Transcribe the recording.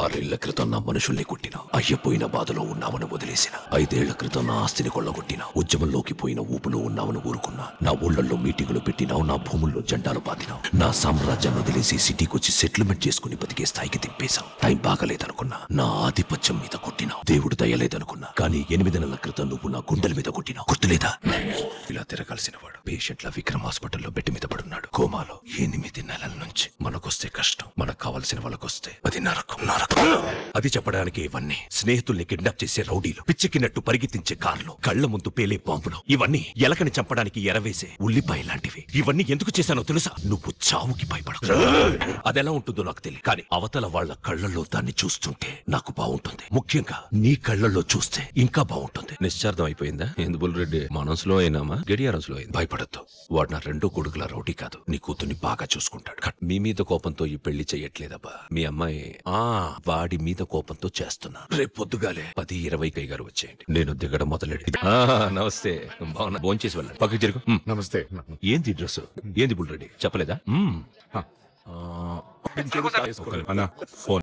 ఆరేళ్ల క్రితం నా మనుషుల్ని కొట్టిన అయ్యపోయిన బాధలో ఉన్నామని వదిలేసిన ఐదేళ్ల క్రితం నా ఆస్తిని కొల్లగొట్టిన ఉద్యమంలోకి పోయిన ఊపులో ఉన్నామని ఊరుకున్నా నా ఊళ్ళల్లో మీటింగులు పెట్టినావు నా భూముల్లో జెండాలు పాతినావు నా సామ్రాజ్యాన్ని వదిలేసి సిటీకి వచ్చి సెటిల్మెంట్ చేసుకుని బతికే స్థాయికి దింపేశావు టైం బాగలేదనుకున్నా నా ఆధిపత్యం మీద కొట్టినావు దేవుడు దయలేదనుకున్నా కానీ ఎనిమిది నెలల క్రితం నువ్వు నా గుండెల మీద కొట్టినావు గుర్తులేదా ఇలా తిరగాల్సిన వాడు పేషెంట్ల విక్రమ్ హాస్పిటల్లో బెడ్ మీద పడున్నాడు కోమాలో ఎనిమిది నెలల నుంచి మనకొస్తే కష్టం మనకు కావలసిన వాళ్ళకొస్తే అది నరకం నరకం అది చెప్పడానికి ఇవన్నీ స్నేహితుల్ని కిడ్నాప్ చేసే రౌడీలు పిచ్చెక్కినట్టు పరిగెత్తించే కార్లు కళ్ళ ముందు పేలే బాంబులు ఇవన్నీ ఎలకని చంపడానికి ఎరవేసే ఉల్లిపాయ లాంటివి ఇవన్నీ ఎందుకు చేశానో తెలుసా నువ్వు చావుకి భయపడ అదెలా ఉంటుందో నాకు తెలియదు కానీ అవతల వాళ్ళ కళ్ళల్లో దాన్ని చూస్తుంటే నాకు బాగుంటుంది ముఖ్యంగా నీ కళ్ళల్లో చూస్తే ఇంకా బాగుంటుంది నిశ్చార్థం అయిపోయిందా ఎందుబుల్ రెడ్డి మనం స్లో అయినామా గడియారం స్లో అయింది భయపడద్దు వాడు నా రెండో కొడుకుల రౌడీ కాదు నీ కూతుర్ని బాగా చూసుకుంటాడు కట్. మీ మీద కోపంతో ఈ పెళ్లి చెయ్యట్లేదబ్బా మీ అమ్మాయి ఆ వాడి మీద కోపంతో చేస్తున్నా రేపు పొద్దుగాలే పది ఇరవై కై గారు వచ్చేయండి నేను దిగడం మొదలెడి ఆ, నమస్తే బాగున్నా భోంచేసి వెళ్ళండి పక్కకి జరుగు మ్. నమస్తే ఏంది డ్రెస్ ఏంది బుల్ రెడ్డి చెప్పలేదా మ్. అన్న ఫోన్